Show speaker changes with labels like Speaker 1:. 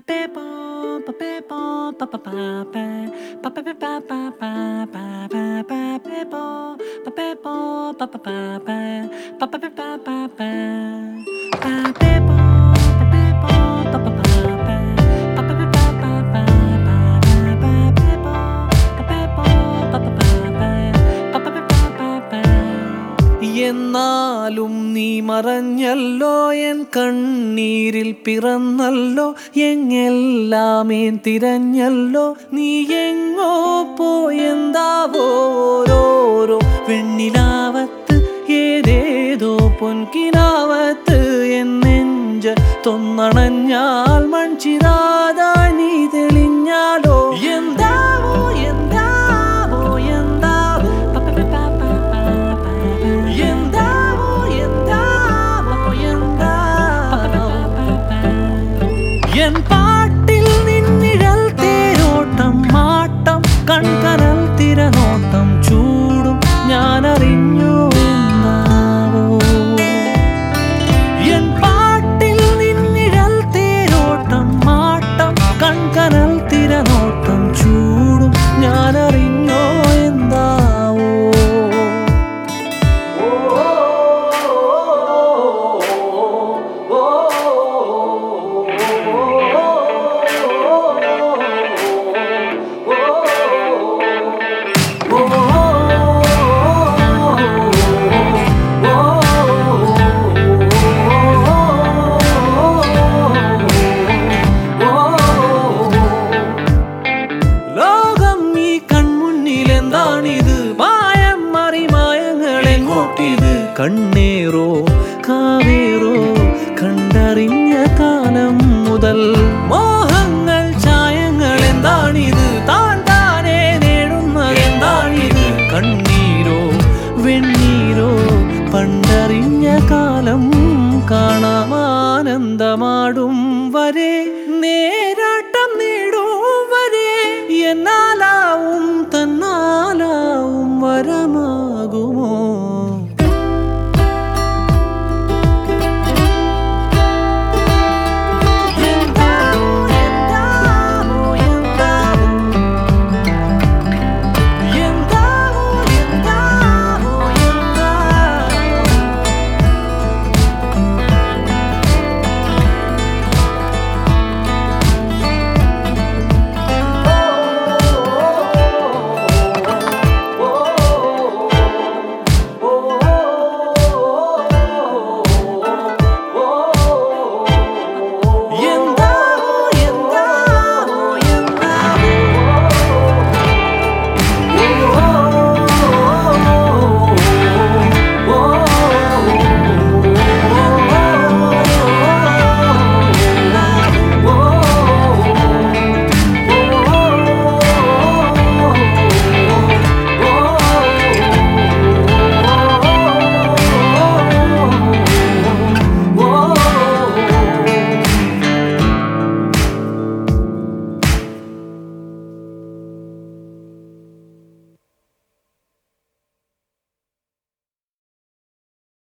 Speaker 1: എന്നാലും നീ മറഞ്ഞല്ലോ എൻ കണ്ണീരിൽ പിറന്നല്ലോ എങ്ങെല്ലാമേൻ തിരഞ്ഞല്ലോ നീ എങ്ങോ പോയെന്താവോ ഓരോരോ വെണ്ണിലാവത്ത് ഏതേതോ പൊൻകിനാവത്ത് എൻ നെഞ്ച് തൊന്നണഞ്ഞാൽ മൺചിരാതായി നീ തെളിഞ്ഞാലോ എന്താവോ എന്താവോ എന്താവോ എന്താവോ എന്താവോ എന്താവോ എൻ പാട്ടിൽ നിന്നിഴൽ തേരോട്ടം മാട്ടം കൺകനൽ തിരനോട്ടം ചൂടും ഞാൻ അറിഞ്ഞു എന്നാവോ എൻ പാട്ടിൽ നിന്നിഴൽ തേരോട്ടം മാട്ടം കൺകനൽ തിരനോട്ടം ചൂടും ഞാൻ അറിഞ്ഞോ എന്താവോ ലോകം ഈ കൺമുന്നിൽ എന്താണിത് മായം മറിമായങ്ങൾ എങ്ങോട്ടിത് കണ്ണേറോ കാവേറോ കണ്ടറിഞ്ഞ കാലം മുതൽ മോഹങ്ങൾ ചായങ്ങൾ എന്താണിത് താൻ താനെ നേടുന്നത് എന്താണിത് കണ്ണീരോ വെണ്ണീരോ പണ്ടറിഞ്ഞ കാലം കാണാമാനന്ദമാടും വരെ